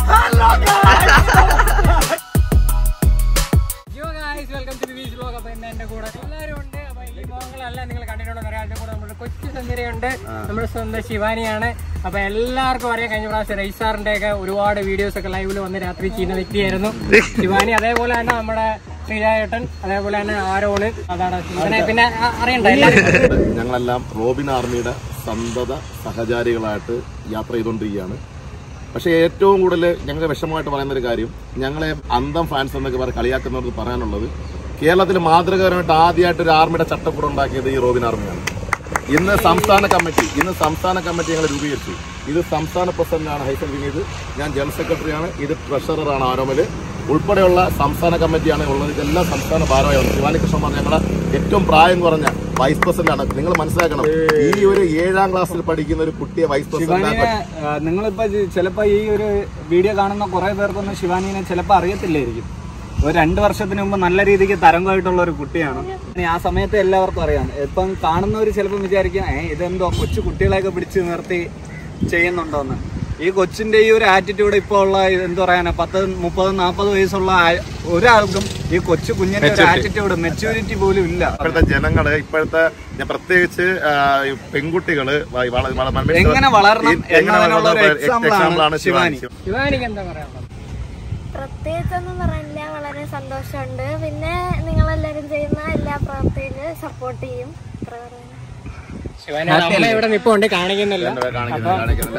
യോ guys welcome to Vivi's vlog അപ്പൊ ഇന്ന് എന്റെ കൂടെ എല്ലാവരും ഉണ്ട് അപ്പൊ ഈ മോഹങ്ങളെല്ലാം നിങ്ങൾ കണ്ടിട്ടുണ്ടെന്ന് അറിയാം അതിന്റെ കൂടെ നമ്മുടെ കൊച്ചു സുന്ദരിയുണ്ട് നമ്മുടെ സ്വന്തം ശിവാനിയാണ് അപ്പൊ എല്ലാവർക്കും അറിയാം കഴിഞ്ഞ പ്രാവശ്യം റൈസാറിന്റെ ഒക്കെ ഒരുപാട് വീഡിയോസ് ഒക്കെ ലൈവിൽ വന്ന് രാത്രി ചെയ്യുന്ന വ്യക്തിയായിരുന്നു ശിവാനി അതേപോലെ തന്നെ നമ്മുടെ ശ്രീരായേട്ടൻ അതേപോലെ തന്നെ ആരോണ് അതാണ് പിന്നെ പിന്നെ അ- അറിയണ്ട എല്ലാവരും ഞങ്ങളെല്ലാം റോബിൻ ആർമിയുടെ സന്തത സഹചാരികളായിട്ട് യാത്ര ചെയ്തുകൊണ്ടിരിക്കുകയാണ് പക്ഷേ ഏറ്റവും കൂടുതൽ ഞങ്ങൾ വിഷമമായിട്ട് പറയുന്ന ഒരു കാര്യം ഞങ്ങളെ അന്തം ഫാൻസ് എന്നൊക്കെ പറഞ്ഞ് കളിയാക്കുന്നവർക്ക് പറയാനുള്ളത് കേരളത്തിൽ മാതൃകപരമായിട്ട് ആദ്യമായിട്ട് ഒരു ആർമിയുടെ ചട്ടക്കൂട് ഉണ്ടാക്കിയത് ഈ റോബിൻ ആർമിയാണ് ഇന്ന് സംസ്ഥാന കമ്മിറ്റി ഇന്ന് സംസ്ഥാന കമ്മിറ്റി ഞങ്ങൾ രൂപീകരിച്ചു ഇത് സംസ്ഥാന പ്രസിഡന്റാണ് ഹൈസൻ വിനീത് ഞാൻ ജനറൽ സെക്രട്ടറിയാണ് ഇത് ട്രഷററാണ് ആരോമല് ഉൾപ്പെടെയുള്ള സംസ്ഥാന കമ്മിറ്റിയാണ് ഉള്ളത് ഇതെല്ലാം സംസ്ഥാന ഭാരവാഹിയാണ് ശിവാനി കൃഷ്ണമാർ ഞങ്ങളെ ഏറ്റവും പ്രായം കുറഞ്ഞ വൈസ് പ്രസിഡന്റാണ് നിങ്ങൾ മനസ്സിലാക്കണം ഈ ഒരു ഏഴാം ക്ലാസ്സിൽ പഠിക്കുന്ന ഒരു കുട്ടിയെ വൈസ് പ്രസിഡന്റ് ശിവാനിയെ ആ, നിങ്ങളിപ്പോ ജി- ചിലപ്പോ ഈ ഒരു വീഡിയോ കാണുന്ന കുറെ പേർക്കൊന്നും ശിവാനിനെ ചിലപ്പോ അറിയത്തില്ലായിരിക്കും ഒരു രണ്ട് വർഷത്തിന് മുമ്പ് നല്ല രീതിക്ക് തരംഗമായിട്ടുള്ള ഒരു കുട്ടിയാണ് ഇനി ആ സമയത്ത് എല്ലാവർക്കും അറിയാം ഇപ്പം കാണുന്നവർ ചിലപ്പം വിചാരിക്കും ഏ ഇതെന്തോ കൊച്ചു കുട്ടികളെയൊക്കെ പിടിച്ച് നിർത്തി ചെയ്യുന്നുണ്ടോന്ന് ഈ കൊച്ചിന്റെ ഈ ഒരു ആറ്റിറ്റ്യൂഡ് ഇപ്പോൾ ഉള്ള എന്താ പറയാനാ പത്ത് മുപ്പത് നാൽപ്പത് വയസ്സുള്ള ആ- ഒരാൾക്കും ഈ കൊച്ചു കുഞ്ഞിന്റെ ഒരു ആറ്റിറ്റ്യൂഡ് മെച്യൂരിറ്റി പോലും ഇല്ല ഇപ്പോഴത്തെ ജനങ്ങള് ഇപ്പോഴത്തെ ഞാൻ പ്രത്യേകിച്ച് ആ, ഈ പെൺകുട്ടികള് വ- വള- വള- വള- എങ്ങനെ വളരണം ഈ- എങ്ങനെ എന്നതിനുള്ള ഒരു വളരണം example ആണ് example ആണ് ശിവാനി ശിവാനി. ശിവാനിക്ക് എന്താ പറയാനുള്ളത് പ്രത്യേകിച്ചൊന്നും പറയാനില്ല വളരെ സന്തോഷമുണ്ട് പിന്നെ നിങ്ങളെല്ലാരും ചെയ്യുന്ന എല്ലാ പ്രവൃത്തിയിലും സപ്പോർട്ട് ചെയ്യും അത്ര പറയാനാ. ശിവാനി അമ്മ ഇവിടെ നിപ്പുണ്ട് കാണിക്കുന്നില്ല എന്താ കാണിക്കുന്നത് കാണിക്കുന്നില്ല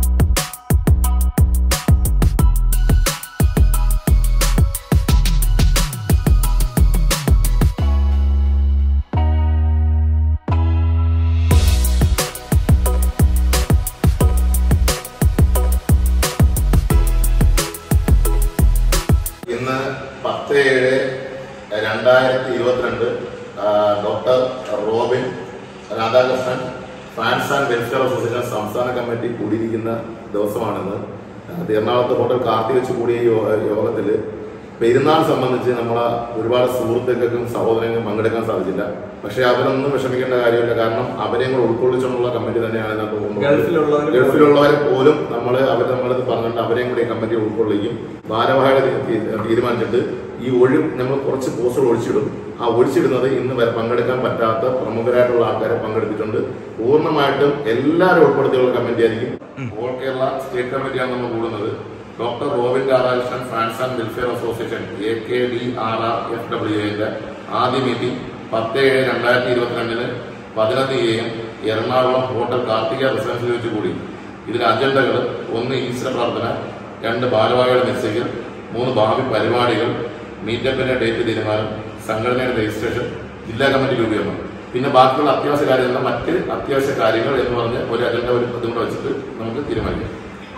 ഇന്ന് പത്ത് ഏഴ് രണ്ടായിരത്തി ഇരുപത്തിരണ്ട് doctor Robin Radhakrishnan fans and welfare association സംസ്ഥാന കമ്മിറ്റി കൂടിയിരിക്കുന്ന ദിവസമാണിന്ന് അത് എറണാകുളത്ത് ഹോട്ടൽ കാർത്തി വെച്ച് കൂടിയ ഈ യോ- യോഗത്തില് പെരുന്നാൾ സംബന്ധിച്ച് നമ്മളെ ഒരുപാട് സുഹൃത്തുക്കൾക്കും സഹോദരങ്ങൾക്കും പങ്കെടുക്കാൻ സാധിച്ചില്ല പക്ഷെ അവരൊന്നും വിഷമിക്കേണ്ട കാര്യമില്ല കാരണം അവരെയും കൂടെ ഉൾക്കൊള്ളിച്ചുകൊണ്ടുള്ള കമ്മിറ്റി തന്നെയാണ് ഇതിനകത്ത് പോകുന്നത്. ഗൾഫിലുള്ളവര് ഗൾഫിലുള്ളവരെ പോലും നമ്മൾ അവർ നമ്മളത് പറഞ്ഞിട്ട് അവരെയും കൂടി കമ്മിറ്റി ഉൾക്കൊള്ളിക്കും ഭാരവാഹികളെ തീ- തീ- തീരുമാനിച്ചിട്ട് ഈ ഒഴി നമ്മൾ കുറച്ച് പോസ്റ്റുകൾ ഒഴിച്ചിടും ആ ഒഴിച്ചിടുന്നത് ഇന്ന് വരെ പങ്കെടുക്കാൻ പറ്റാത്ത പ്രമുഖരായിട്ടുള്ള ആൾക്കാരെ പങ്കെടുത്തിട്ടുണ്ട് പൂർണ്ണമായിട്ടും എല്ലാവരും ഉൾപ്പെടുത്തിയുള്ള കമ്മിറ്റി ആയിരിക്കും ഓൾ കേരള സ്റ്റേറ്റ് കമ്മിറ്റിയാണ് നമ്മൾ കൂടുന്നത് doctor Robin Radhakrishnan fans and welfare association A K D R R F W എന്റെ ആദ്യ മീറ്റിംഗ് പത്ത് ഏഴ് രണ്ടായിരത്തി ഇരുപത്തിരണ്ടിന് പതിനൊന്ന് A M Ernakulam hotel Karthika റെസിഡൻസിൽ വെച്ച് കൂടി ഇതിലെ അജണ്ടകൾ ഒന്ന് ഈസ്റ്റർ പ്രാർത്ഥന രണ്ട് ഭാരവാഹികളുടെ നിശ്ചയിക്കൽ മൂന്ന് ഭാവി പരിപാടികൾ മീറ്റപ്പിന്റെ ഡേറ്റ് തീരുമാനം സംഘടനയുടെ രജിസ്ട്രേഷൻ ജില്ലാ കമ്മിറ്റി രൂപീകരണം പിന്നെ ബാക്കിയുള്ള അത്യാവശ്യ കാര്യങ്ങൾ മറ്റ് അത്യാവശ്യ കാര്യങ്ങൾ എന്ന് പറഞ്ഞ് ഒരു അജണ്ട ഒരു ഇതും കൂടെ വെച്ചിട്ട് നമുക്ക് തീരുമാനിക്കാം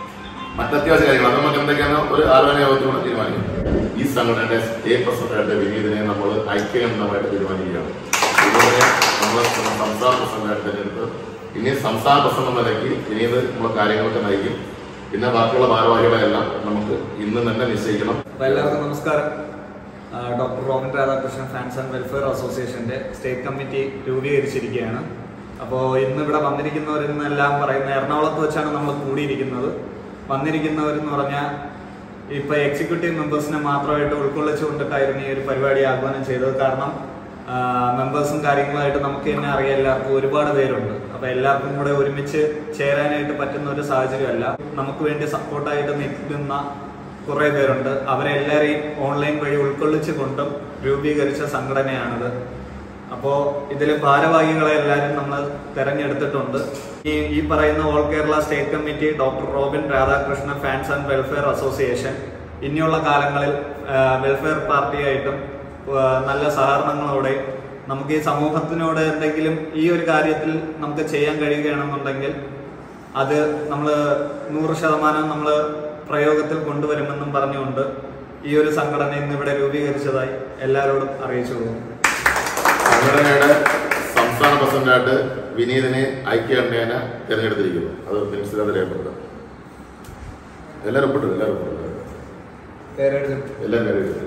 മറ്റ് അത്യാവശ്യ കാര്യങ്ങൾ അത് നമുക്ക് എന്തൊക്കെയാണ് ഒരു ആലോചന യോഗത്തിലൂടെ തീരുമാനിക്കും ഈ സംഘടനയുടെ സ്റ്റേറ്റ് പ്രസിഡന്റായിട്ട് വിനീതിനെ നമ്മൾ ഐക്യകണ്ഠമായിട്ട് തീരുമാനിക്കുകയാണ് ഇതുവരെ നമ്മൾ സംസ്ഥാന പ്രസിഡന്റായിട്ട് തിരഞ്ഞെടുത്ത് ഇനി സംസ്ഥാന പ്രസിഡന്റ് എന്ന നിലയ്ക്ക് വിനീത് നമ്മൾ കാര്യങ്ങളൊക്കെ നയിക്കും പിന്നെ ബാക്കിയുള്ള ഭാരവാഹികളെ എല്ലാം നമുക്ക് ഇന്ന് തന്നെ നിശ്ചയിക്കണം അപ്പൊ എല്ലാവർക്കും നമസ്കാരം ആ, doctor Robin Radhakrishnan fans and welfare അസോസിയേഷന്റെ സ്റ്റേറ്റ് കമ്മിറ്റി രൂപീകരിച്ചിരിക്കുകയാണ് അപ്പോൾ ഇന്ന് ഇവിടെ വന്നിരിക്കുന്നവരെന്നെല്ലാം പറയുന്ന എറണാകുളത്ത് വെച്ചാണ് നമ്മൾ കൂടിയിരിക്കുന്നത് വന്നിരിക്കുന്നവരെന്ന് പറഞ്ഞാൽ ഇപ്പൊ എക്സിക്യൂട്ടീവ് മെമ്പേഴ്സിനെ മാത്രമായിട്ട് ഉൾക്കൊള്ളിച്ചുകൊണ്ടിട്ടായിരുന്നു ഈ ഒരു പരിപാടി ആഹ്വാനം ചെയ്തത് കാരണം മെമ്പേഴ്സും കാര്യങ്ങളായിട്ട് നമുക്ക് തന്നെ അറിയാം എല്ലാവർക്കും ഒരുപാട് പേരുണ്ട് അപ്പൊ എല്ലാവർക്കും കൂടെ ഒരുമിച്ച് ചേരാനായിട്ട് പറ്റുന്ന ഒരു സാഹചര്യമല്ല നമുക്ക് വേണ്ടി സപ്പോർട്ടായിട്ട് നിൽക്കുന്ന കുറെ പേരുണ്ട് അവരെല്ലാരെയും ഓൺലൈൻ വഴി ഉൾക്കൊള്ളിച്ചു കൊണ്ടും രൂപീകരിച്ച സംഘടനയാണിത് അപ്പോ ഇതിൽ ഭാരവാഹികളെ എല്ലാവരും നമ്മൾ തെരഞ്ഞെടുത്തിട്ടുണ്ട് ഈ ഈ പറയുന്ന all Kerala state committee doctor Robin Radhakrishnan fans and welfare association ഇനിയുള്ള കാലങ്ങളിൽ ആ, വെൽഫെയർ പാർട്ടിയായിട്ടും ആ, നല്ല സഹകരണങ്ങളോടെ നമുക്ക് ഈ സമൂഹത്തിനോട് എന്തെങ്കിലും ഈ ഒരു കാര്യത്തിൽ നമുക്ക് ചെയ്യാൻ കഴിയുകയാണെന്നുണ്ടെങ്കിൽ അത് നമ്മൾ നൂറ് ശതമാനം നമ്മൾ പ്രയോഗത്തിൽ കൊണ്ടുവരുമെന്നും പറഞ്ഞുകൊണ്ട് ഈ ഒരു സംഘടന ഇന്ന് ഇവിടെ രൂപീകരിച്ചതായി എല്ലാവരോടും അറിയിച്ചു കൊടുക്കുന്നു സംഘടനയുടെ സംസ്ഥാന പ്രസിഡന്റായിട്ട് വിനീതിനെ ഐക്യകണ്ഠേന തിരഞ്ഞെടുത്തിരിക്കുന്നു അത് മിനിസ്റ്റർ അത് രേഖപ്പെടുത്തുക എല്ലാവരും ഒപ്പിട്ടു എല്ലാവരും ഒപ്പിട്ടു എല്ലാം കരുതി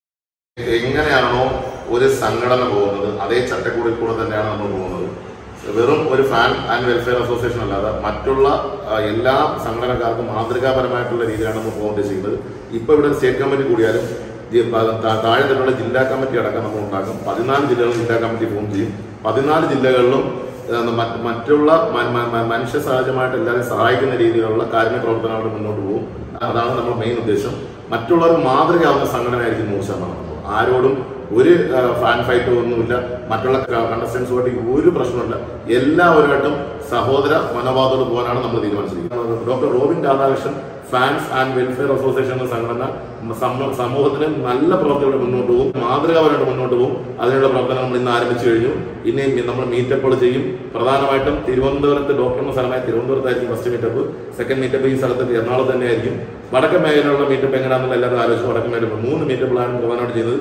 എങ്ങനെയാണോ ഒരു സംഘടന പോകുന്നത് അതേ ചട്ടക്കൂടിൽ കൂടെ തന്നെയാണ് നമ്മൾ പോകുന്നത് വെറും ഒരു ഫാൻ ആൻഡ് വെൽഫെയർ അസോസിയേഷൻ അല്ലാതെ മറ്റുള്ള ആ, എല്ലാ സംഘടനക്കാർക്കും മാതൃകാപരമായിട്ടുള്ള രീതിയിലാണ് നമ്മൾ പോകേണ്ടത് ചെയ്യുന്നത് ഇപ്പൊ ഇവിടെ സ്റ്റേറ്റ് കമ്മിറ്റി കൂടിയാലും ജി- പ- താ- താഴെ തന്നെയുള്ള ജില്ലാ കമ്മിറ്റി അടക്കം നമ്മൾ ഉണ്ടാക്കും പതിനാല് ജില്ലകളിൽ ജില്ലാ കമ്മിറ്റി ഫോം ചെയ്യും പതിനാല് ജില്ലകളിലും ആ, മറ്റ് മറ്റുള്ള മ- മ- മ- മനുഷ്യ സഹജമായിട്ട് എല്ലാവരെയും സഹായിക്കുന്ന രീതിയിലുള്ള കാരുണ്യ പ്രവർത്തനങ്ങൾ മുന്നോട്ട് പോകും അതാണ് നമ്മുടെ മെയിൻ ഉദ്ദേശം മറ്റുള്ളവർക്ക് മാതൃകയാവുന്ന സംഘടനയായിരിക്കും നൂറ് ശതമാനം നമ്മൾ. ആരോടും ഒരു ആ, ഫാൻ ഫൈറ്റോ ഒന്നുമില്ല മറ്റുള്ള കണ്ടസ്റ്റൻസുമായിട്ട് ഒരു പ്രശ്നമില്ല എല്ലാവരുമായിട്ടും സഹോദര മനോഭാവത്തോട് പോകാനാണ് നമ്മൾ തീരുമാനിച്ചിരിക്കുന്നത് doctor Robin Radhakrishnan fans and welfare association എന്ന സംഘടന സമ- സമൂഹത്തിന് നല്ല പ്രവർത്തികൾ മുന്നോട്ട് പോകും മാതൃകാപരമായിട്ട് മുന്നോട്ട് പോകും അതിനുള്ള പ്രവർത്തനം നമ്മൾ ഇന്ന് ആരംഭിച്ചു കഴിഞ്ഞു ഇനി നമ്മൾ മീറ്റപ്പുകൾ ചെയ്യും പ്രധാനമായിട്ടും തിരുവനന്തപുരത്ത് ഡോക്ടറിന്റെ സ്ഥലമായ തിരുവനന്തപുരത്തായിരിക്കും ഫസ്റ്റ് മീറ്റപ്പ് സെക്കൻഡ് മീറ്റപ്പ് ഈ സ്ഥലത്ത് എറണാകുളം തന്നെയായിരിക്കും വടക്കൻ മേഖലയിലുള്ള മീറ്റപ്പ് എങ്ങനെയാണെന്നുള്ള എല്ലാവരും ആലോചിച്ചു വടക്കൻ മേഖല മൂന്ന് മീറ്റപ്പുകളാണ് പ്രധാനമായിട്ട് ചെയ്തത്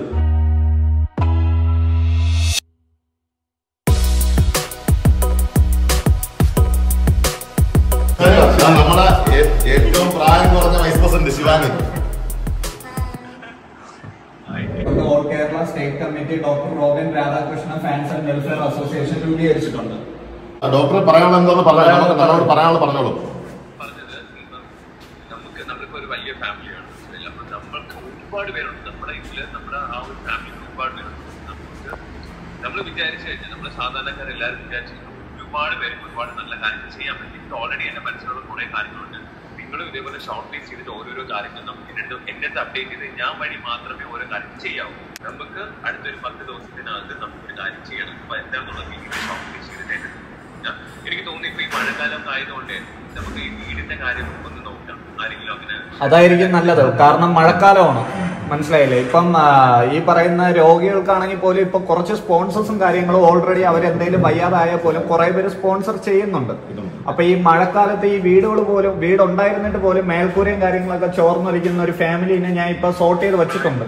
നമ്മളെ ഏറ്റവും പ്രായം കുറഞ്ഞ വൈസ് പ്രസിഡന്റ് ശിവാനി നമ്മുടെ all Kerala state committee doctor Robin Radhakrishnan fans and welfare association രൂപീകരിച്ചിട്ടുണ്ട് ഡോക്ടർ പറയാനുള്ള എന്താന്ന് പറഞ്ഞു നമുക്ക് നമ്മളോട് പറയാനുള്ള പറഞ്ഞോളൂ പറഞ്ഞത് ഇപ്പം നമുക്ക് നമ്മളിപ്പോ ഒരു വലിയ ഫാമിലിയാണ് മനസ്സിലായില്ലേ? അപ്പൊ നമ്മൾക്ക് ഒരുപാട് പേരുണ്ട് നമ്മുടെ ഇതില് നമ്മുടെ ആ ഒരു ഫാമിലിയിൽ ഒരുപാട് പേരുണ്ട് നമുക്ക് നമ്മൾ വിചാരിച്ചു കഴിഞ്ഞാൽ നമ്മുടെ സാധാരണക്കാർ എല്ലാവരും വിചാരിച്ചു കഴിഞ്ഞാൽ ഒരുപാട് പേർക്ക് ഒരുപാട് നല്ല കാര്യങ്ങൾ ചെയ്യാൻ പറ്റും എനിക്ക് ഓൾറെഡി എന്റെ മനസ്സിലുള്ള കുറെ കാര്യങ്ങളുണ്ട് നിങ്ങളും ഇതേപോലെ ഷോർട്ട് ലിസ്റ്റ് ചെയ്തിട്ട് ഓരോരോ കാര്യങ്ങൾ നമുക്ക് എന്നിട്ട് എന്നെ അപ്ഡേറ്റ് ചെയ്ത് ഞാൻ വഴി മാത്രമേ ഓരോ കാര്യം ചെയ്യാവൂ നമുക്ക് അടുത്തൊരു പത്ത് ദിവസത്തിനകത്ത് നമുക്കൊരു കാര്യം ചെയ്യണം അപ്പൊ എന്താണെന്നുള്ള രീതിയിൽ ഷോർട്ട് ലിസ്റ്റ് ചെയ്തിട്ട് ഞാൻ- എനിക്ക് തോന്നുന്നു ഇപ്പൊ ഈ മഴക്കാലം ആയതുകൊണ്ട് നമുക്ക് ഈ വീടിന്റെ കാര്യം ഒന്ന് നോക്കാം ആരെങ്കിലും അങ്ങനെ അതായിരിക്കും നല്ലത് കാരണം മഴക്കാലമാണ് മനസ്സിലായില്ലേ ഇപ്പം ആ, ഈ പറയുന്ന രോഗികൾക്കാണെങ്കിൽ പോലും ഇപ്പൊ കുറച്ച് സ്പോൺസേഴ്സും കാര്യങ്ങളും ഓൾറെഡി അവരെന്തെങ്കിലും വയ്യാതായാൽ പോലും കുറെ പേര് സ്പോൺസർ ചെയ്യുന്നുണ്ട് അപ്പൊ ഈ മഴക്കാലത്ത് ഈ വീടുകൾ പോലും വീടുണ്ടായിരുന്നിട്ട് പോലും മേൽക്കൂരയും കാര്യങ്ങളൊക്കെ ചോർന്നൊലിക്കുന്ന ഒരു ഫാമിലിനെ ഞാൻ ഇപ്പൊ സോർട്ട് ചെയ്ത് വെച്ചിട്ടുണ്ട്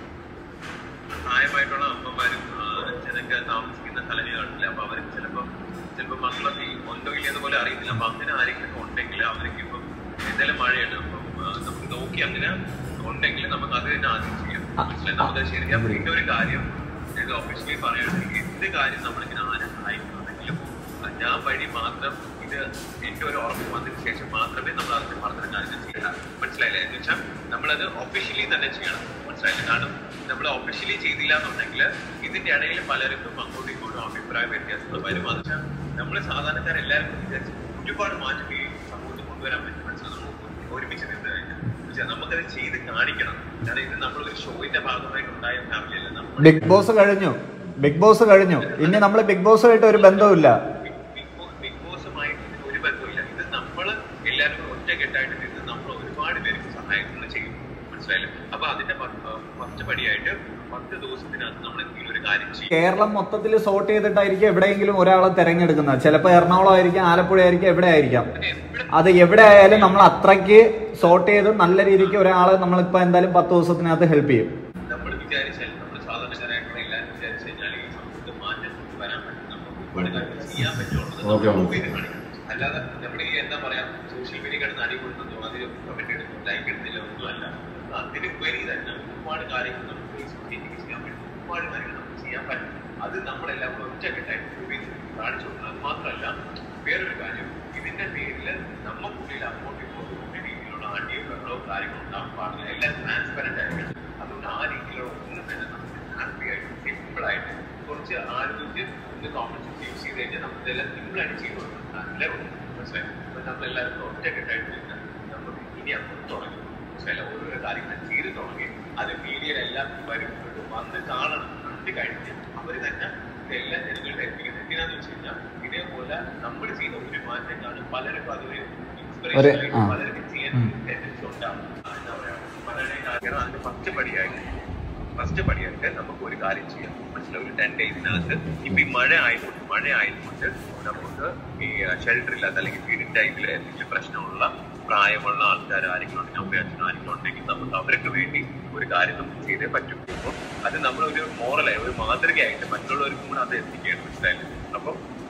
പ്രായമായിട്ടുള്ള അമ്മമാരും ആ, അച്ഛനൊക്കെ താമസിക്കുന്ന സ്ഥലങ്ങളിലാണില്ല അപ്പൊ അവർക്ക് ചിലപ്പോ ചിലപ്പോ മക്കളൊക്കെ ഈ ഉണ്ടോ ഇല്ലെന്ന് പോലെ അറിയത്തില്ല അപ്പൊ അങ്ങനെ ആരെങ്കിലും ഉണ്ടെങ്കിൽ അവർക്ക് ഇപ്പം എന്തായാലും മഴയാണ് അപ്പം ആ, നമുക്ക് നോക്കി അങ്ങനെ ഉണ്ടെങ്കിൽ നമുക്ക് അത് തന്നെ ആദ്യം ചെയ്യാം മനസ്സിലായി നമുക്ക് ശരി ഞാൻ പിന്നെ ഒരു കാര്യം ഇത് ഒഫീഷ്യലി പറയുകയാണെങ്കിൽ എന്ത് കാര്യം നമ്മളിങ്ങനെ ആരെ സഹായിക്കുന്നുണ്ടെങ്കിലും ആ, ഞാൻ വഴി മാത്രം ഇത് എന്റെ ഒരു ഉറപ്പ് വന്നതിന് ശേഷം മാത്രമേ നമ്മൾ അതിന്റെ ഫർദർ കാര്യങ്ങൾ ചെയ്യാം മനസ്സിലായില്ലേ എന്ന് വെച്ചാൽ നമ്മളത് ഒഫീഷ്യലി തന്നെ ചെയ്യണം മനസ്സിലായില്ലേ കാരണം നമ്മൾ ഒഫീഷ്യലി ചെയ്തില്ല എന്നുണ്ടെങ്കിൽ ഇതിന്റെ ഇടയിൽ പലർക്കും അങ്ങോട്ടും ഇങ്ങോട്ടും അഭിപ്രായ വ്യത്യാസങ്ങൾ വരും അത് വെച്ചാൽ നമ്മൾ സാധാരണക്കാരെല്ലാവരും വിചാരിച്ചു ഒരുപാട് മാറ്റം ഈ സമൂഹത്തിൽ കൊണ്ടുവരാൻ പറ്റും മനസ്സിലായി നമ്മൾ ഒരുമിച്ച് നിന്ന് കഴിഞ്ഞാൽ പക്ഷേ നമുക്കത് ചെയ്ത് കാണിക്കണം കാരണം ഇത് നമ്മളൊരു ഷോയിന്റെ ഭാഗമായിട്ട് ഉണ്ടായ ഫാമിലി അല്ല നമ്മൾ ബിഗ് ബോസ് കഴിഞ്ഞു ബിഗ് ബോസ് കഴിഞ്ഞു ഇനി നമ്മൾ ബിഗ് ബോസുമായിട്ട് ഒരു ബന്ധവുമില്ല ബിഗ് ബിഗ് ബോസ് ബിഗ് ബോസുമായിട്ട് ഇതിന് ഒരു ബന്ധമില്ല ഇത് നമ്മൾ എല്ലാവരും കൂടെ ഒറ്റക്കെട്ടായിട്ട് നിന്ന് നമ്മൾ ഒരുപാട് പേർക്ക് സഹായങ്ങൾ ചെയ്യും മനസ്സിലായില്ലേ അപ്പൊ അതിന്റെ ഫസ്റ്റ് പടിയായിട്ട് പത്ത് ദിവസത്തിനകത്ത് നമ്മൾ എന്തെങ്കിലും ഒരു കാര്യം ചെയ്യും കേരളം മൊത്തത്തിൽ സോർട്ട് ചെയ്തിട്ടായിരിക്കും എവിടെയെങ്കിലും ഒരാളെ തിരഞ്ഞെടുക്കുന്നത് ചിലപ്പോൾ എറണാകുളം ആയിരിക്കും ആലപ്പുഴ ആയിരിക്കും എവിടെ ആയിരിക്കാം അത് എവിടെ ആയാലും നമ്മൾ അത്രയ്ക്ക് സോർട്ട് ചെയ്ത് നല്ല രീതിക്ക് ഒരാളെ നമ്മളിപ്പോ എന്തായാലും പത്ത് ദിവസത്തിനകത്ത് ഹെൽപ്പ് ചെയ്യും നമ്മൾ വിചാരിച്ചാൽ നമ്മൾ സാധാരണക്കാരായിട്ടുള്ള എല്ലാവരും വിചാരിച്ചു കഴിഞ്ഞാൽ ഈ സമൂഹത്തിൽ മാറ്റം കൊണ്ടുവരാൻ പറ്റും നമുക്ക് ഒരുപാട് കാര്യങ്ങൾ ചെയ്യാൻ പറ്റുള്ളത് ഓക്കേ, നമ്മൾ ഓക്കേ. ചെയ്ത് കാണിക്കണം അല്ലാതെ നമ്മുടെ ഈ എന്താ പറയാ സോഷ്യൽ മീഡിയ കിടന്ന് അടി കൊടുക്കുന്നതോ അതിൽ കമന്റ് എടുക്കുന്നു ലൈക്ക് എടുത്തില്ല ഒന്നും അല്ല അതിന് ഉപരി തന്നെ ഒരുപാട് കാര്യങ്ങൾ നമുക്ക് ഫേസ്ബുക്കിൽ ചെയ്യാൻ പറ്റും ഒരുപാട് കാര്യങ്ങൾ നമുക്ക് ചെയ്യാൻ പറ്റും അത് നമ്മളെല്ലാം കൂടെ ഒറ്റക്കെട്ടായിട്ട് ഉപയോഗിച്ച് കാണിച്ചു കൊടുക്കണം അത് മാത്രമല്ല വേറൊരു കാര്യം ഇതിന്റെ പേരിൽ നമുക്കുള്ളിൽ അങ്ങോട്ടും ഇങ്ങോട്ടും ഒരു രീതിയിലുള്ള അടിയോ ബഹളോ കാര്യങ്ങളോ ഉണ്ടാകാൻ പാടില്ല എല്ലാം ട്രാൻസ്പെറന്റ് ആയിരിക്കണം അതുകൊണ്ട് ആ രീതിയിലുള്ള ഒന്നും തന്നെ നമുക്ക് ഹാപ്പി ആയിട്ട് സിമ്പിൾ ആയിട്ട് കുറച്ച് ആലോചിച്ച് ഒന്ന് കോമൺ സെൻസ് യൂസ് ചെയ്ത് കഴിഞ്ഞാൽ നമുക്ക് ഇതെല്ലാം സിമ്പിൾ ആയിട്ട് ചെയ്തു കൊടുക്കണം നല്ല മനസ്സിലായി അപ്പൊ നമ്മളെല്ലാവരും ഒറ്റക്കെട്ടായിട്ട് നിന്ന് നമുക്ക് ഇനി അങ്ങോട്ട് തുടങ്ങി മനസ്സിലായില്ല ഓരോരോ കാര്യങ്ങൾ ചെയ്ത് തുടങ്ങി അത് മീഡിയയിലെല്ലാം വരും വന്ന് കാണണം കണ്ടു കഴിഞ്ഞ് അവർ തന്നെ ഇതെല്ലാം ജനങ്ങളുടെ എത്തിക്കുന്നത് എന്തിനാന്ന് വെച്ച് കഴിഞ്ഞാൽ ഇതേപോലെ നമ്മൾ ചെയ്ത ഒരു മാറ്റം കാണും പലർക്കും അതൊരു ഇൻസ്പിറേഷൻ ഒരു- ആയിട്ട് ആ. പലർക്കും ചെയ്യാൻ ടെൻഡൻസി ഉണ്ടാവും ആ, എന്താ പറയാ പലരുടെയും കാര്യം അതിന്റെ ഫസ്റ്റ് പടിയായിട്ട് ഫസ്റ്റ് പടിയായിട്ട് നമുക്ക് ഒരു കാര്യം ചെയ്യാം മനസ്സിലാവും ഒരു ടെൻ ഡേയ്സിനകത്ത് ഇപ്പൊ ഈ മഴ ആയതുകൊണ്ട് മഴ ആയതുകൊണ്ട് നമുക്ക് ഈ ഷെൽട്ടർ ഇല്ലാത്ത അല്ലെങ്കിൽ ഫീഡിംഗ് ടൈമിൽ എന്തെങ്കിലും പ്രശ്നമുള്ള പ്രായമുള്ള ആൾക്കാർ ആരെങ്കിലും ഉണ്ടെങ്കിൽ അമ്മ അച്ഛനും ആരെങ്കിലും ഉണ്ടെങ്കിൽ നമുക്ക് അവർക്ക് വേണ്ടി ഒരു കാര്യം നമുക്ക് ചെയ്തേ പറ്റും അപ്പോൾ അത് നമ്മളൊരു മോറലായി ഒരു മാതൃകയായിട്ട് മറ്റുള്ളവർക്കും കൂടെ അത് എത്തിക്കുകയാണ് മനസ്സിലായില്ലേ അപ്പം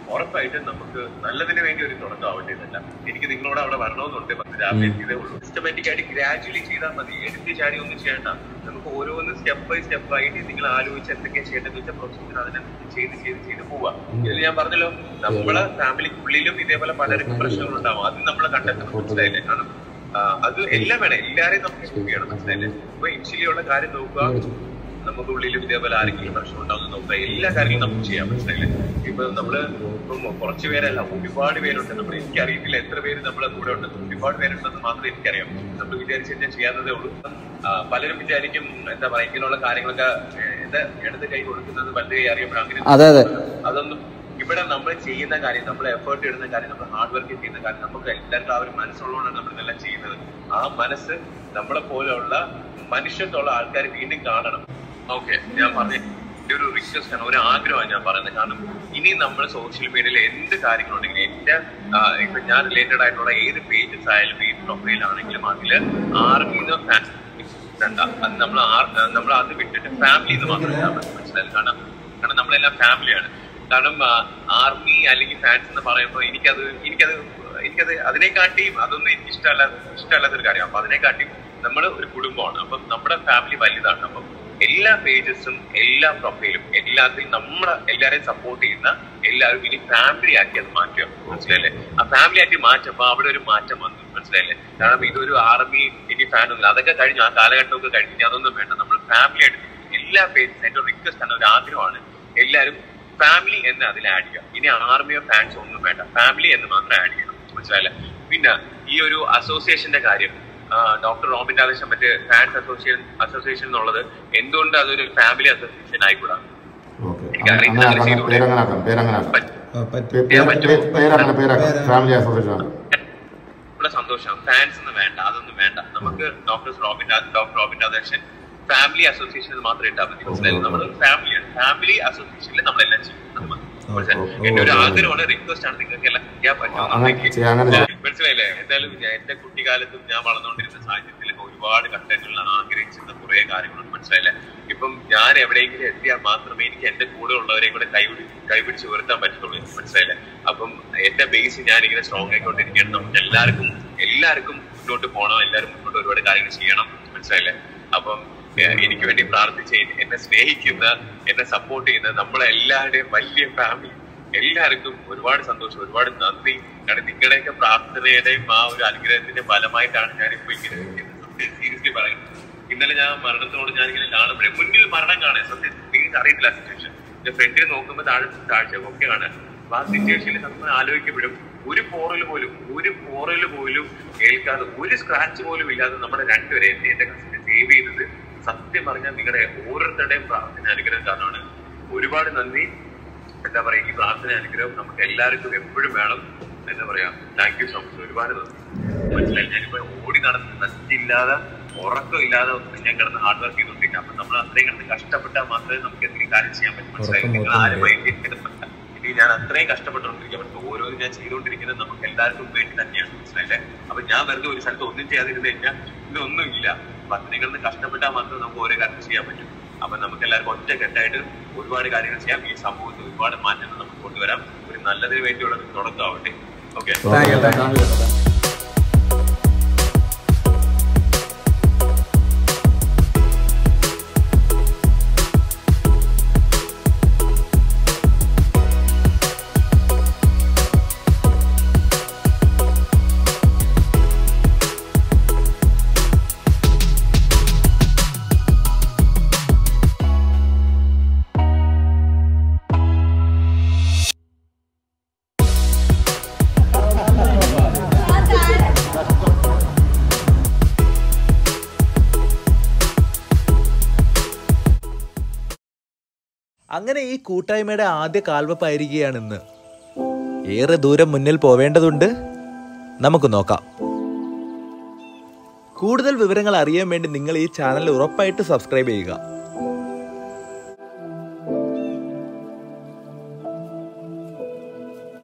ഉറപ്പായിട്ടും നമുക്ക് നല്ലതിന് വേണ്ടി ഒരു തുടക്കമാവേണ്ടതല്ല എനിക്ക് നിങ്ങളോട് അവിടെ വരണമെന്നുണ്ട് പത്ത് രാവിലെ ചെയ്തേ ഉള്ളൂ സിസ്റ്റമാറ്റിക് ആയിട്ട് ഗ്രാജുവലി ചെയ്താൽ മതി എടുത്ത് ചാടി ഒന്നും ചെയ്യണ്ട നമുക്ക് ഓരോന്ന് സ്റ്റെപ്പ് ബൈ സ്റ്റെപ്പ് ആയിട്ട് നിങ്ങൾ ആലോചിച്ച് എന്തൊക്കെയാ ചെയ്യേണ്ടത് വെച്ചാൽ പ്രൊസീജിയർ അതിനനുസരിച്ച് ചെയ്ത് ചെയ്ത് ചെയ്ത് പോവാ ഇതിൽ ഞാൻ പറഞ്ഞല്ലോ നമ്മളെ ഫാമിലിക്കുള്ളിലും ഇതേപോലെ പലർക്കും പ്രശ്നങ്ങളുണ്ടാവും അത് നമ്മളെ കണ്ടെത്തണം മനസ്സിലായില്ലേ കാരണം ആ, അത് എല്ലാം വേണം എല്ലാരെയും നമുക്ക് ഹെൽപ്പ് ചെയ്യണം മനസ്സിലായില്ലേ ഇപ്പൊ ഇനിഷ്യലി ഉള്ള കാര്യം നോക്കുക നമുക്ക് ഉള്ളിലും ഇതേപോലെ ആരെങ്കിലും പ്രശ്നം ഉണ്ടാവുന്ന നോക്കുക എല്ലാ കാര്യങ്ങളും നമുക്ക് ചെയ്യാം മനസ്സിലായില്ലേ ഇപ്പൊ നമ്മള് ഇപ്പം കുറച്ച് പേരല്ല ഒരുപാട് പേരുണ്ട് നമ്മൾ എനിക്കറിയത്തില്ല എത്ര പേര് നമ്മളെ കൂടെ ഉണ്ടെന്ന് ഒരുപാട് പേരുണ്ടെന്ന് മാത്രമേ എനിക്കറിയാം നമ്മൾ വിചാരിച്ചിട്ട് ചെയ്യാവുന്നതേ ഉള്ളൂ ആ, പലരും വിചാരിക്കും എന്താ പറയാ ഇങ്ങനെയുള്ള കാര്യങ്ങളൊക്കെ ഏഹ്, എന്താ ഇടത് കൈ കൊടുക്കുന്നത് വലത് കൈ അറിയുമ്പോൾ അങ്ങനെ അതെ, അതെ. അതൊന്നും ഇവിടെ നമ്മൾ ചെയ്യുന്ന കാര്യം നമ്മൾ എഫേർട്ട് ഇടുന്ന കാര്യം നമ്മൾ ഹാർഡ് വർക്ക് ചെയ്യുന്ന കാര്യം നമുക്ക് എല്ലാവർക്കും ആ ഒരു മനസ്സുള്ളതുകൊണ്ടാണ് നമ്മൾ ഇതെല്ലാം ചെയ്യുന്നത് ആ മനസ്സ് നമ്മളെ പോലെയുള്ള മനുഷ്യത്തുള്ള ആൾക്കാർ വീണ്ടും കാണണം ഓക്കെ ഞാൻ പറഞ്ഞു എന്റെ ഒരു റിക്വസ്റ്റ് ആണ് ഒരു ആഗ്രഹമാണ് ഞാൻ പറയുന്നത് കാരണം ഇനി നമ്മൾ സോഷ്യൽ മീഡിയയിൽ എന്ത് കാര്യങ്ങളുണ്ടെങ്കിലും എന്റെ ആ, ഇപ്പൊ ഞാൻ റിലേറ്റഡ് ആയിട്ടുള്ള ഏത് പേജസ് ആയാലും ഏത് പ്രൊഫൈൽ ആണെങ്കിലും അതില് ആർമിന്ന് ഫാൻസ് വേണ്ട അത് നമ്മൾ നമ്മൾ അത് വിട്ടിട്ട് ഫാമിലി എന്ന് മാത്രം ഇട്ടാൽ മതി. മനസ്സിലായത് കാരണം കാരണം നമ്മളെല്ലാം ഫാമിലിയാണ് കാരണം ആർമി അല്ലെങ്കിൽ ഫാൻസ് എന്ന് പറയുമ്പോൾ എനിക്കത് എനിക്കത് എനിക്കത് അതിനെക്കാട്ടിയും അതൊന്നും എനിക്ക് ഇഷ്ടമല്ല ഇഷ്ടമല്ലാത്തൊരു കാര്യം അപ്പൊ അതിനെക്കാട്ടിയും നമ്മൾ ഒരു കുടുംബമാണ് അപ്പം നമ്മുടെ ഫാമിലി വലുതാണ് അപ്പം എല്ലാ പേജസും എല്ലാ പ്രൊഫൈലും എല്ലാത്തിനും നമ്മളെ എല്ലാരെയും സപ്പോർട്ട് ചെയ്യുന്ന എല്ലാവരും ഇനി ഫാമിലി ആക്കി അത് മാറ്റുക മനസ്സിലായില്ലേ ആ ഫാമിലി ആക്കി മാറ്റുമ്പോ അവിടെ ഒരു മാറ്റം വന്നു മനസ്സിലായില്ലേ കാരണം ഇതൊരു ആർമി ഇനി ഫാൻ ഒന്നും അതൊക്കെ കഴിഞ്ഞു ആ കാലഘട്ടമൊക്കെ കഴിഞ്ഞു ഇനി അതൊന്നും വേണ്ട നമ്മൾ ഫാമിലി ആയിട്ട് എല്ലാ പേജസും എന്റെ റിക്വസ്റ്റ് ആണ് ഒരു ആഗ്രഹമാണ് എല്ലാവരും ഫാമിലി എന്ന് അതിൽ ആഡ് ചെയ്യുക ഇനി ആർമിയോ ഫാൻസോ ഒന്നും വേണ്ട ഫാമിലി എന്ന് മാത്രം ആഡ് ചെയ്യണം മനസ്സിലായില്ലേ പിന്നെ ഈ ഒരു അസോസിയേഷന്റെ കാര്യം ഡോക്ടർ റോബിൻ രാധാകൃഷ്ണൻ മറ്റേ ഫാൻസ് അസോസിയേഷൻ അസോസിയേഷൻ എന്നുള്ളത് എന്തുകൊണ്ട് അതൊരു ഫാമിലി അസോസിയേഷൻ ആയിക്കൂടാ ഓക്കെ എനിക്കറിയില്ല, അങ്ങനെ അങ്ങനെ ആക്കാം ചെയ്തൂടെ? പേരങ്ങനാക്കാം പേരങ്ങനാക്കാം പറ്റും. പേ- പേര്- പേ- പേരങ്ങനെ പേരാക്കാം ഫാമിലി അസോസിയേഷൻ ആക്കാം ഇവിടെ സന്തോഷം ഫാൻസ് ഒന്നും വേണ്ട അതൊന്നും വേണ്ട നമുക്ക് ഡോക്ടർ റോബിൻ രാ- doctor Robin Radhakrishnan family association എന്ന് മാത്രം ഇട്ടാൽ മതി മനസ്സിലായി നമ്മൾ ഫാമിലിയാണ് ഫാമിലി അസോസിയേഷനിൽ നമ്മളെല്ലാം ചെയ്യും അത് മതി. മനസ്സിലായോ? എന്റെ ഒരു ആഗ്രഹമാണ് റിക്വസ്റ്റ് ആണ് നിങ്ങൾക്ക് എല്ലാം ചെയ്യാൻ അങ്ങനെ ചെയ്യാം, അങ്ങനെ ചെയ്യാം. പറ്റും മനസ്സിലായില്ലേ എന്തായാലും ഞാൻ എന്റെ കുട്ടിക്കാലത്തും ഞാൻ വളർന്നുകൊണ്ടിരുന്ന സാഹചര്യത്തിലൊക്കെ ഒരുപാട് കണ്ടന്റുകൾ ആഗ്രഹിച്ചിരുന്ന കുറെ കാര്യങ്ങളുണ്ട് മനസ്സിലായില്ലേ ഇപ്പം ഞാൻ എവിടെയെങ്കിലും എത്തിയാൽ മാത്രമേ എനിക്ക് എന്റെ കൂടെ ഉള്ളവരെയും കൂടെ കൈപിടി കൈപിടിച്ച് ഉയർത്താൻ പറ്റത്തുള്ളൂ മനസ്സിലായില്ലേ അപ്പം എന്റെ ബേസ് ഞാൻ ഇങ്ങനെ സ്ട്രോങ് ആയിക്കൊണ്ടിരിക്കുകയാണ് നമുക്ക് എല്ലാവർക്കും എല്ലാവർക്കും മുന്നോട്ട് പോകണം എല്ലാവരും മുന്നോട്ട് ഒരുപാട് കാര്യങ്ങൾ ചെയ്യണം മനസ്സിലായില്ലേ അപ്പം ഏഹ്, എനിക്ക് വേണ്ടി പ്രാർത്ഥിച്ച് എന്നെ സ്നേഹിക്കുന്ന എന്നെ സപ്പോർട്ട് ചെയ്യുന്ന നമ്മളെ എല്ലാവരുടെയും വലിയ ഫാമിലി എല്ലാവർക്കും ഒരുപാട് സന്തോഷം ഒരുപാട് നന്ദി കാരണം നിങ്ങളുടെയൊക്കെ പ്രാർത്ഥനയുടെയും ആ ഒരു അനുഗ്രഹത്തിന്റെ ഫലമായിട്ടാണ് ഞാൻ ഇപ്പൊ ഇങ്ങനെ സീരിയസ്ലി പറയുന്നത് ഇന്നലെ ഞാൻ മരണത്തോട് ഞാൻ ഇങ്ങനെ കാണുമ്പോഴേ മുന്നിൽ മരണം കാണാൻ സത്യം നിങ്ങൾക്ക് അറിയത്തില്ല സിറ്റുവേഷൻ എന്റെ ഫ്രണ്ടിൽ നോക്കുമ്പോൾ താഴെ താഴ്ച ഒക്കെ കാണാൻ അപ്പൊ ആ സിറ്റുവേഷനിൽ നമ്മൾ ആലോചിക്കുമ്പോഴും ഒരു പോറൽ പോലും ഒരു പോറൽ പോലും കേൾക്കാതെ ഒരു സ്ക്രാച്ച് പോലും ഇല്ലാതെ നമ്മുടെ രണ്ടുപേരെ എന്നെ എന്റെ കസിനെ സേവ് ചെയ്തത് സത്യം പറഞ്ഞാൽ നിങ്ങളുടെ ഓരോരുത്തരുടെയും പ്രാർത്ഥന അനുഗ്രഹം കാരണമാണ് ഒരുപാട് നന്ദി എന്താ പറയാ ഈ പ്രാർത്ഥന അനുഗ്രഹം നമുക്ക് എല്ലാവർക്കും എപ്പോഴും വേണം എന്താ പറയാ താങ്ക് യു സോ മച്ച് ഒരുപാട് നന്ദി മനസ്സിലായി ഞാനിപ്പോ ഓടി നടന്ന് നശിച്ചില്ലാതെ ഉറക്കമില്ലാതെ ഞാൻ കിടന്ന് ഹാർഡ് വർക്ക് ചെയ്തോണ്ടിരിക്കുക അപ്പൊ നമ്മൾ അത്രയും കിടന്ന് കഷ്ടപ്പെട്ടാൽ മാത്രമേ നമുക്ക് എന്തെങ്കിലും കാര്യം ചെയ്യാൻ പറ്റും മനസ്സിലായി നിങ്ങൾ ആരും മൈൻഡ് ചെയ്തിട്ടില്ല ഇനി ഞാൻ അത്രയും കഷ്ടപ്പെട്ടുകൊണ്ടിരിക്കുക പക്ഷെ ഓരോന്നും ഞാൻ ചെയ്തുകൊണ്ടിരിക്കുന്നത് നമുക്ക് എല്ലാവർക്കും വേണ്ടി തന്നെയാണ് മനസ്സിലായില്ലേ അപ്പൊ ഞാൻ വെറുതെ ഒരു സ്ഥലത്ത് ഒന്നും ചെയ്യാതിരുന്ന് കഴിഞ്ഞാൽ ഇതൊന്നും ഇല്ല അപ്പൊ അത്രയും കിടന്ന് കഷ്ടപ്പെട്ടാൽ മാത്രമേ നമുക്ക് ഓരോ കാര്യം ചെയ്യാൻ പറ്റും അപ്പൊ നമുക്ക് എല്ലാവർക്കും ഒറ്റക്കെട്ടായിട്ട് ഒരുപാട് കാര്യങ്ങൾ ചെയ്യാം ഈ സമൂഹത്തിൽ ഒരുപാട് മാറ്റങ്ങൾ നമുക്ക് കൊണ്ടുവരാം ഒരു നല്ലതിന് വേണ്ടിയുള്ള ഒരു തുടക്കമാവട്ടെ okay thank you thank you അങ്ങനെ ഈ കൂട്ടായ്മയുടെ ആദ്യ കാൽവെപ്പായിരിക്കുകയാണ് ഇന്ന് ഏറെ ദൂരം മുന്നിൽ പോവേണ്ടതുണ്ട് നമുക്ക് നോക്കാം കൂടുതൽ വിവരങ്ങൾ അറിയാൻ വേണ്ടി നിങ്ങൾ ഈ ചാനൽ ഉറപ്പായിട്ട് സബ്സ്ക്രൈബ് ചെയ്യുക